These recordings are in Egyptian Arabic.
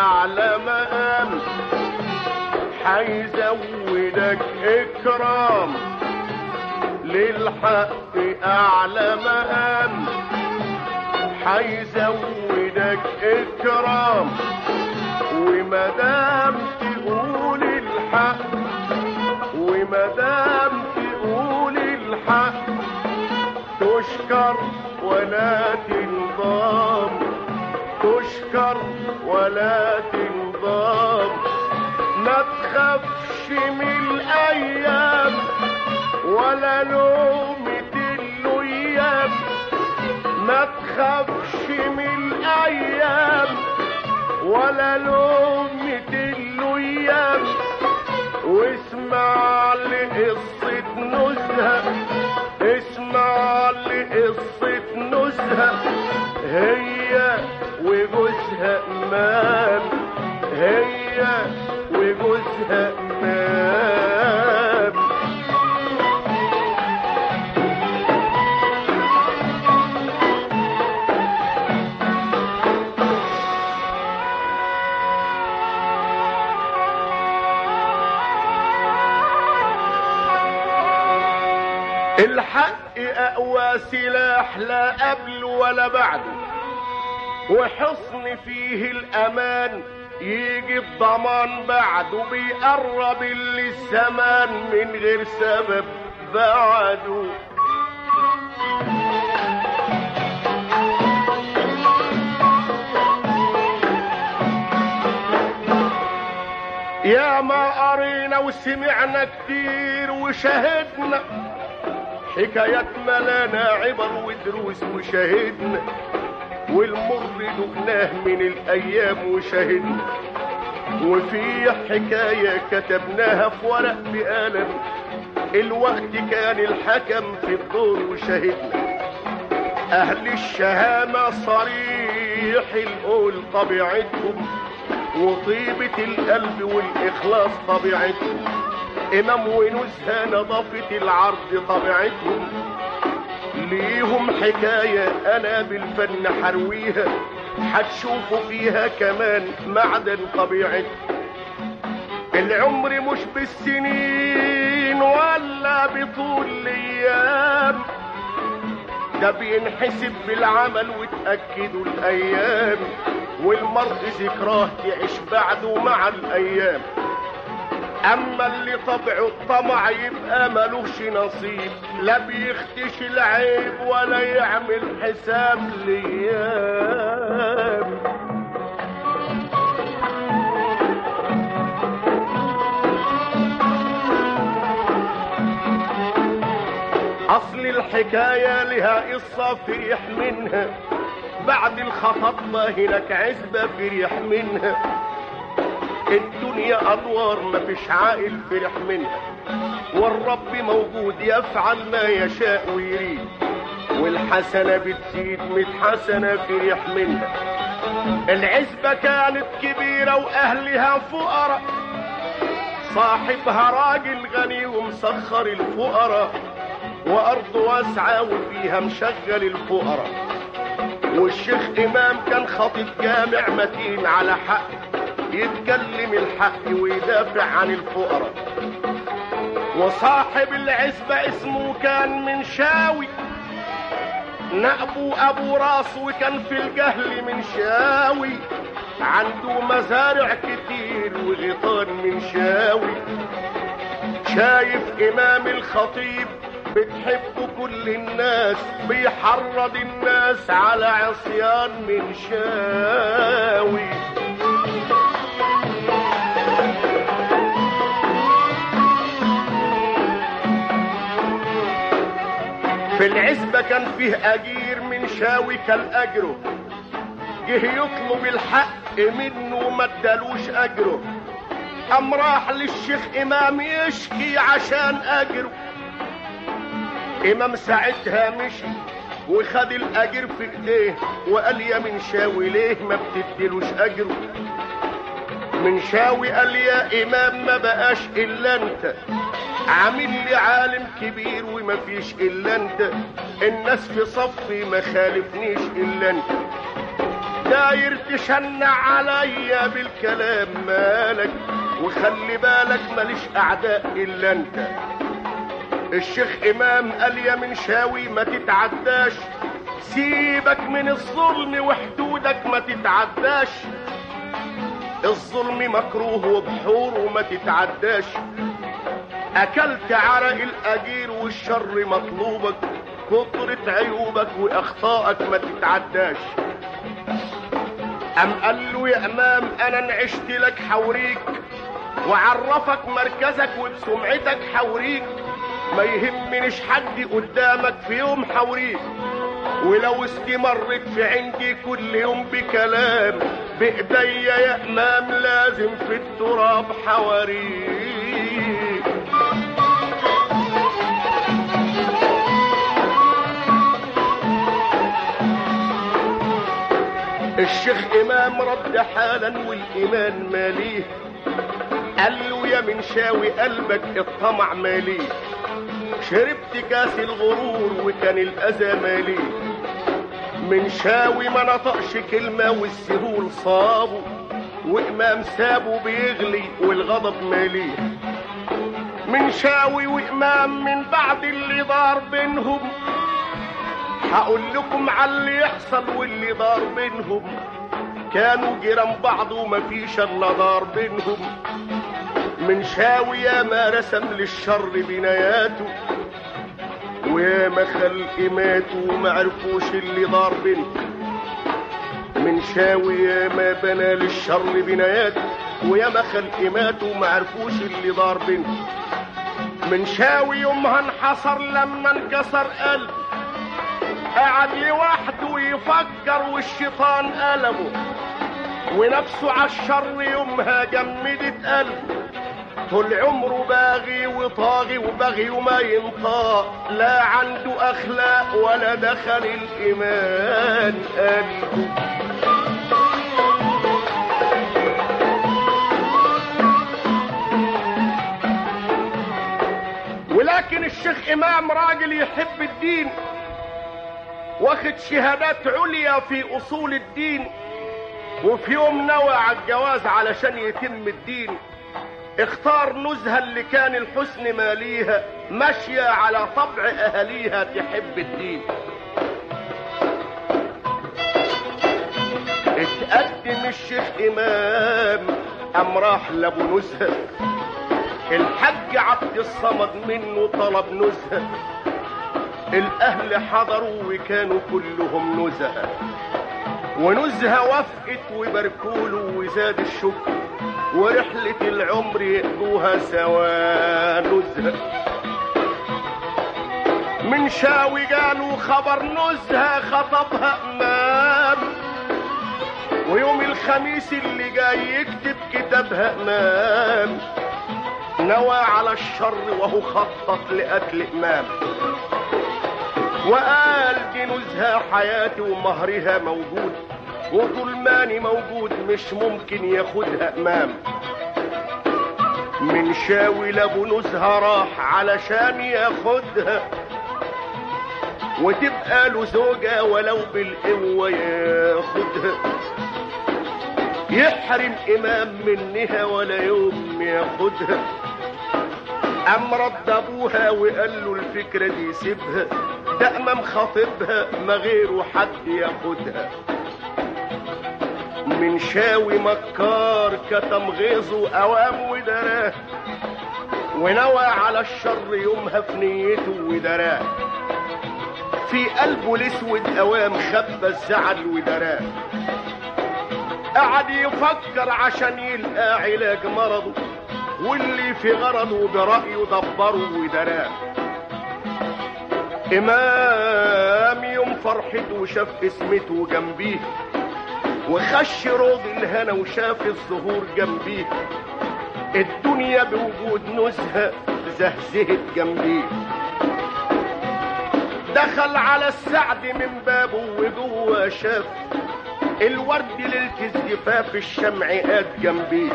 اعلى مقام حيزودك اكرام للحق اعلى مقام حيزودك اكرام ومدام تقول الحق ومدام تقول الحق تشكر ولا تنضام تشكر ولا تنضام ما تخافش من الايام ولا لومة الايام ما تخافش من الايام ولا لومة الايام واسمع لقصة نزهة اسمع لقصة نزهة هي وجوزها امام هي وجوزها امام الحق اقوى سلاح لا قبل ولا بعده وحصن فيه الامان يجي الضمان بعده بيقرب اللي الزمان من غير سبب بعده يا ما قرينا وسمعنا كتير وشاهدنا حكايات ملانا عبر ودروس وشاهدنا والمر دقناه من الايام وشاهدنا وفي حكاية كتبناها في ورق بقلم الوقت كان الحكم في الدور وشاهدنا اهل الشهامة صريح القول طبيعتهم وطيبة القلب والاخلاص طبيعتهم امام ونزهة نظافة العرض طبيعتهم ليهم حكاية انا بالفن حرويها هتشوفوا فيها كمان معدن طبيعتهم العمر مش بالسنين ولا بطول الايام ده بينحسب بالعمل وتأكدوا الايام والمرء ذكراه تعيش بعده مع الايام اما اللي طبعه الطمع يبقى ملوش نصيب لا بيختش العيب ولا يعمل حساب ليام اصل الحكاية لها قصة فريح منها بعد الخطبة هناك عزبة فريح منها الدنيا أدوار مفيش عاقل فرح منها والرب موجود يفعل ما يشاء ويريد والحسنة بتزيد من حسنة فرح منها العزبة كانت كبيرة وأهلها فقراء صاحبها راجل غني ومسخر الفقراء وأرض واسعة وفيها مشغل الفقراء والشيخ إمام كان خطيب جامع متين على حق يتكلم الحق ويدافع عن الفقراء وصاحب العزبة اسمه كان من شاوي نقبو ابو راس وكان في الجهل من شاوي عنده مزارع كتير وغيطان من شاوي شايف امام الخطيب بتحبه كل الناس بيحرض الناس على عصيان من شاوي في العزبة كان فيه أجير من شاوي كالأجره جه يطلب الحق منه ما ادالوش أجره قام راح للشيخ إمام يشكي عشان أجره إمام ساعتها مشي وخد الأجر في إيديه وقال يا من شاوي ليه ما بتديلوش أجره من شاوي قال يا إمام ما بقاش إلا أنت عامل لي عالم كبير وما فيش الا انت الناس في صفي ما خالفنيش الا انت داير تشنع عليا بالكلام مالك وخلي بالك ماليش اعداء الا انت الشيخ امام قال يا منشاوي ما تتعداش سيبك من الظلم وحدودك ما تتعداش الظلم مكروه وبحور وما تتعداش اكلت عرق الاجير والشر مطلوبك كترة عيوبك واخطائك ما تتعداش ام قال له يا امام انا انعشت لك حوريك وعرفك مركزك وبسمعتك حوريك ما يهمنيش حد قدامك في يوم حوريك ولو استمرت في عندي كل يوم بكلام بايديا يا امام لازم في التراب حواريك الشيخ امام رد حالا والايمان ماليه قال له يا منشاوي قلبك الطمع ماليه شربت كاس الغرور وكان الاذى ماليه منشاوي ما نطقش كلمه والسهول صابه وامام سابه بيغلي والغضب ماليه منشاوي وامام من بعد اللي دار بينهم هقول لكم على اللي يحصل واللي دار بينهم كانوا جيران بعض ومفيش الا دار بينهم من شاوية ما رسم للشر بناياته ويا ما خلق ماتوا وما عرفوش اللي دار بينهم من شاوية ما بنى للشر بناياته ويا ما خلق ماتوا وما عرفوش اللي دار بينهم من شاوي يومها انحصر لما انكسر قلب قعد لوحده يفكر والشيطان قلبه ونفسه عالشر يومها جمدت قلبه طول عمره باغي وطاغي وبغي وما ينطاق لا عنده اخلاق ولا دخل الايمان قلبه ولكن الشيخ امام راجل يحب الدين واخد شهادات عليا في اصول الدين وفي يوم نوى على الجواز علشان يتم الدين اختار نزهة اللي كان الحسن ماليها ماشية على طبع اهاليها تحب الدين اتقدم الشيخ امام ام راح لابو نزهة الحج عبد الصمد منه طلب نزهة الاهل حضروا وكانوا كلهم نزهة ونزهة وافقت وباركوله وزاد الشكر ورحلة العمر يقضوها سوا نزهة من شاوي قالوا خبر نزهة خطبها امام ويوم الخميس اللي جاي يكتب كتابها امام نوى على الشر وهو خطط لقتل امام وقال دي نزهة حياتي ومهرها موجود وطول ماني موجود مش ممكن ياخدها امام من شاوي لابو نزهة راح علشان ياخدها وتبقى له زوجة ولو بالقوة ياخدها يحرم امام منها ولا يوم ياخدها قام رد ابوها وقال له الفكرة دي سيبها ده امام خاطبها ما غيره حد ياخدها من شاوي مكار كتم غيظه اوام ودراه ونوى على الشر يومها في نيته ودراه في قلبه الاسود اوام خبى الزعل ودراه قعد يفكر عشان يلقى علاج مرضه واللي في غرضه برأيه دبره ودراه إمام يوم فرحته شاف اسمته جنبيه وخش روض الهنا وشاف الزهور جنبيه الدنيا بوجود نزهة زهزهت جنبيه دخل على السعد من بابه وجوه شاف الورد ليلة الزفاف الشمع قاد جنبيه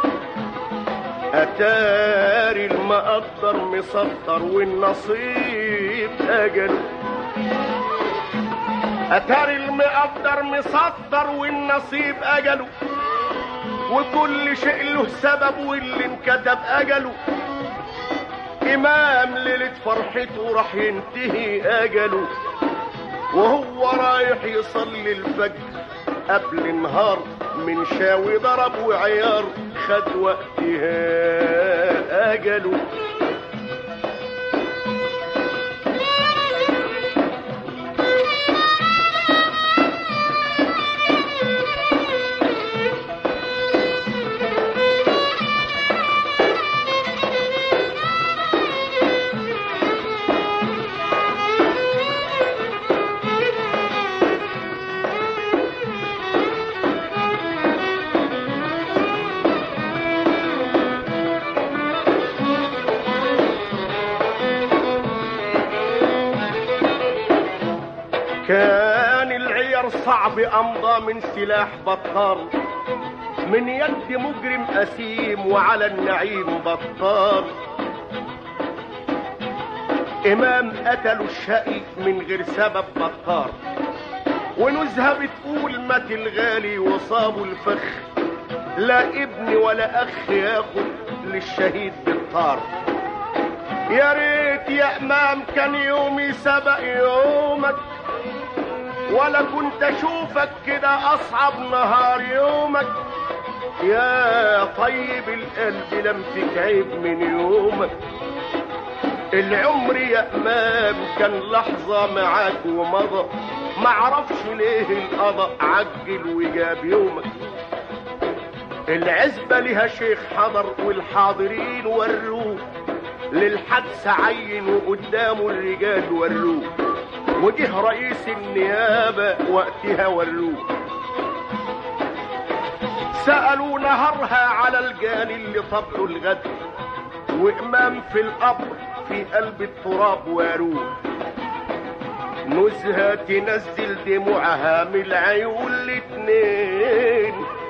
أتاري المقدر مسطر والنصيب أجله اتاري المقدر مسطر والنصيب اجله وكل شيء له سبب واللي انكتب اجله امام ليلة فرحته راح ينتهي اجله وهو رايح يصلي الفجر قبل النهار من شاوي ضرب وعيار خد وقتها اجله كان العير صعب امضى من سلاح بطال من يد مجرم اسيم وعلى النعيم بطال امام قتلوا الشقي من غير سبب بطال ونزهه بتقول مات الغالي وصابوا الفخ لا ابن ولا اخ ياخد للشهيد بالطار يا ريت يا امام كان يومي سبق يومك ولا كنت اشوفك كده اصعب نهار يومك يا طيب القلب لم فيك عيب من يومك العمر يا امام كان لحظة معاك ومضى معرفش ليه القضاء عجل وجاب يومك العزبة لها شيخ حضر والحاضرين وروه للحدث عين وقدامه الرجال وروه وجه رئيس النيابة وقتها وروه سألوا نهرها على الجاني اللي طبله الغدر وإمام في القبر في قلب التراب واروه نزهة تنزل دموعها من العيون الاتنين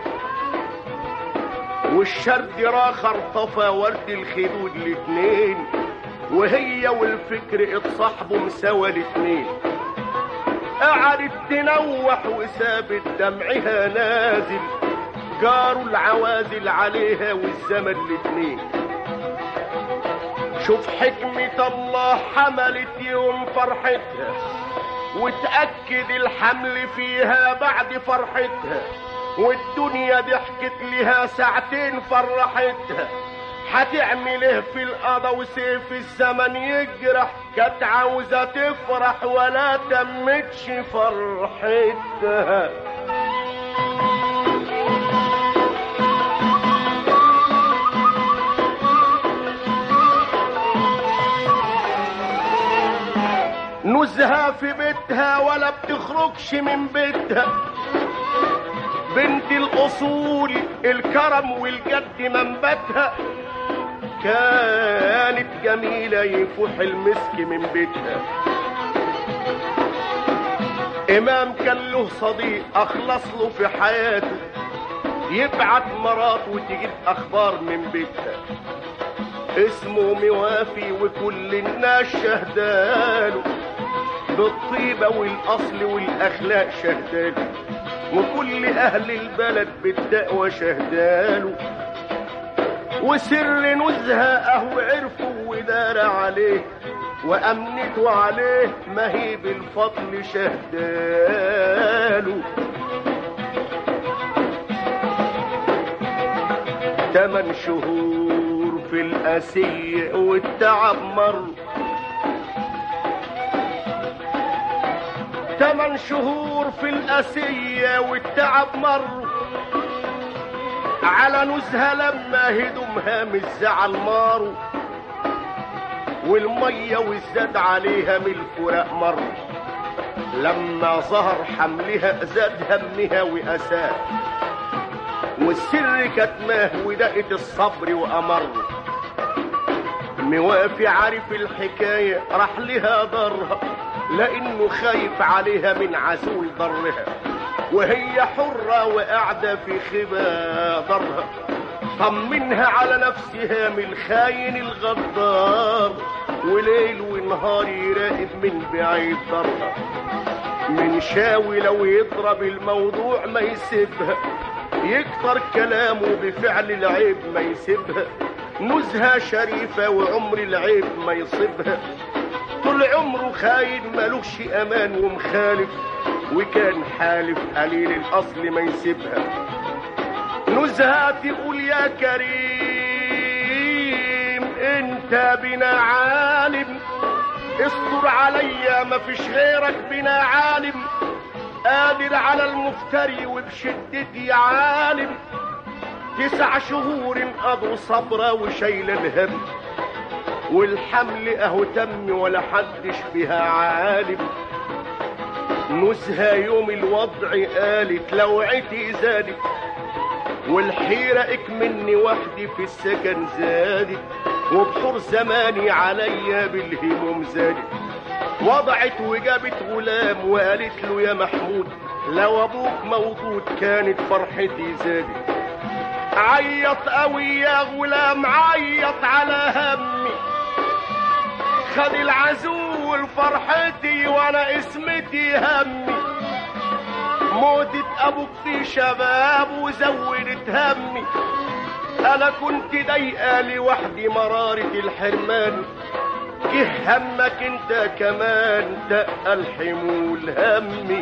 والشرد راخر طفى ورد الخدود الاتنين وهي والفكر اتصاحبوا مساوى الاتنين قعدت تنوح وسابت دمعها نازل جاروا العوازل عليها والزمن الاتنين شوف حكمة الله حملت يوم فرحتها وتأكد الحمل فيها بعد فرحتها والدنيا ضحكت لها ساعتين فرحتها هتعمل ايه في القضا وسيف الزمن يجرح كانت عاوزة تفرح ولا تمتش فرحتها نزهة في بيتها ولا بتخرجش من بيتها بنت الأصول الكرم والجد منبتها كانت جميلة يفوح المسك من بيتها إمام كان له صديق أخلص له في حياته يبعت مرات وتجيب أخبار من بيتها اسمه موافي وكل الناس شهداله بالطيبة والأصل والأخلاق شهداله وكل أهل البلد بالتقوى شهداله وسر نزهة أهو عرفوا ودار عليه وأمنته عليه ما هي بالفضل شهداله تمن شهور في الأسيء والتعب مر تمن شهور في الأسية والتعب مر على نزهة لما هدمها من الزعل مارو والمية والزاد عليها من الفراق مر لما ظهر حملها زاد همها وأساه والسر كتماه ودقت الصبر وأمر موافي عارف الحكاية راح لها ضرها لانه خايف عليها من عزول ضرها وهي حرة وقاعدة في خبا ضرها طمنها على نفسها من الخاين الغدار وليل ونهار يراقب من بعيد ضرها من شاوي لو يضرب الموضوع ما يسيبها يكتر كلامه بفعل العيب ما يسيبها نزهة شريفة وعمر العيب ما يصيبها طول عمره خاين ملوش امان ومخالف وكان حالف قليل الاصل ما يسيبها نزهة تقول يا كريم انت بنا عالم استر عليا ما فيش غيرك بنا عالم قادر على المفتري وبشدتي عالم تسع شهور قضوا صبرة وشيل الهم والحمل اهو تم ولا حدش بها عالم نزهة يوم الوضع قالت لوعتي زادت والحيرة اكمني وحدي في السكن زادت وبحور زماني عليا بالهموم زادت وضعت وجابت غلام وقالت له يا محمود لو ابوك موجود كانت فرحتي زادت عيط قوي يا غلام عيط على همي خد العزول فرحتي وانا اسمتي همي موتة ابوك في شباب وزودت همي انا كنت ضايقه لوحدي مرارة الحرمان جه همك انت كمان تقل حمول همي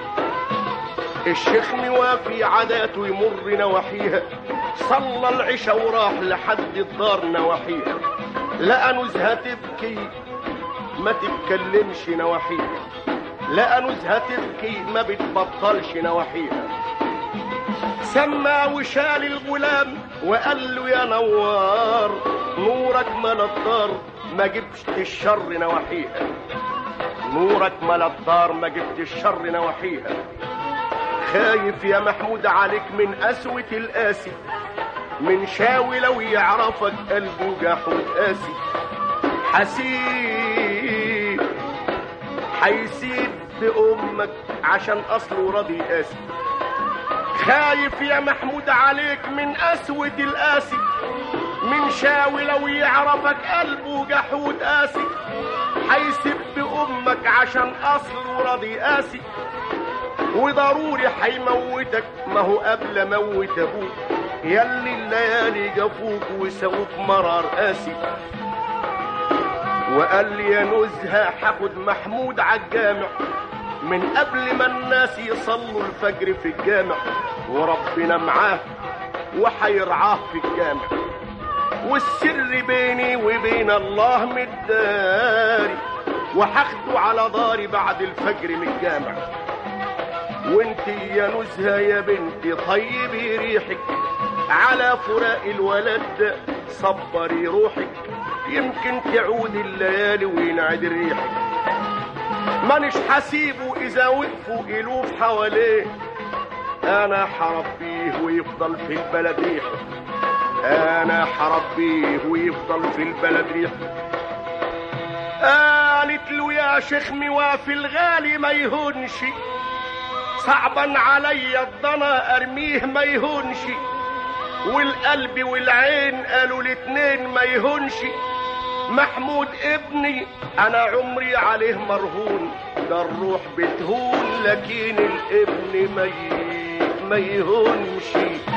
الشيخ موافي عاداته يمر نواحيها صلى العشاء وراح لحد الدار نواحيها لقى نزهة تبكي ما تتكلمش نواحيها لقى نزهة تبكي ما بتبطلش نواحيها سمى وشال الغلام وقال له يا نوار نورك ملا الدار ما جبت الشر نواحيها نورك ملا الدار ما جبت الشر نواحيها خايف يا محمود عليك من قسوة القاسي من شاوي لو يعرفك قلبه جحود قاسي حسيب حيسيب بأمك عشان أصله راضي قاسي خايف يا محمود عليك من قسوة القاسي من شاوي لو يعرفك قلبه جحود قاسي حيسيب بأمك عشان أصله راضي قاسي وضروري حيموتك ما هو قبل موت ابوك ياللي الليالي جفوك وسووك مرار قاسي وقال لي يا نزهة حاخد محمود عالجامع من قبل ما الناس يصلوا الفجر في الجامع وربنا معاه وحيرعاه في الجامع والسر بيني وبين الله مداري وحاخده على داري بعد الفجر من الجامع وانت يا نزهة يا بنتي طيبي ريحك على فراق الولد صبري روحك يمكن تعود الليالي وينعد ريحك مانيش حسيبه اذا وقفوا الوف حواليه انا حربيه ويفضل في البلد ريحه انا حربيه ويفضل في البلد ريحه قالت له يا شيخ موافي الغالي ما يهونش صعبا عليا الضنا ارميه ما يهونش والقلب والعين قالوا الاتنين ما يهونش محمود ابني انا عمري عليه مرهون ده الروح بتهون لكن الابن ما ي- ما يهونش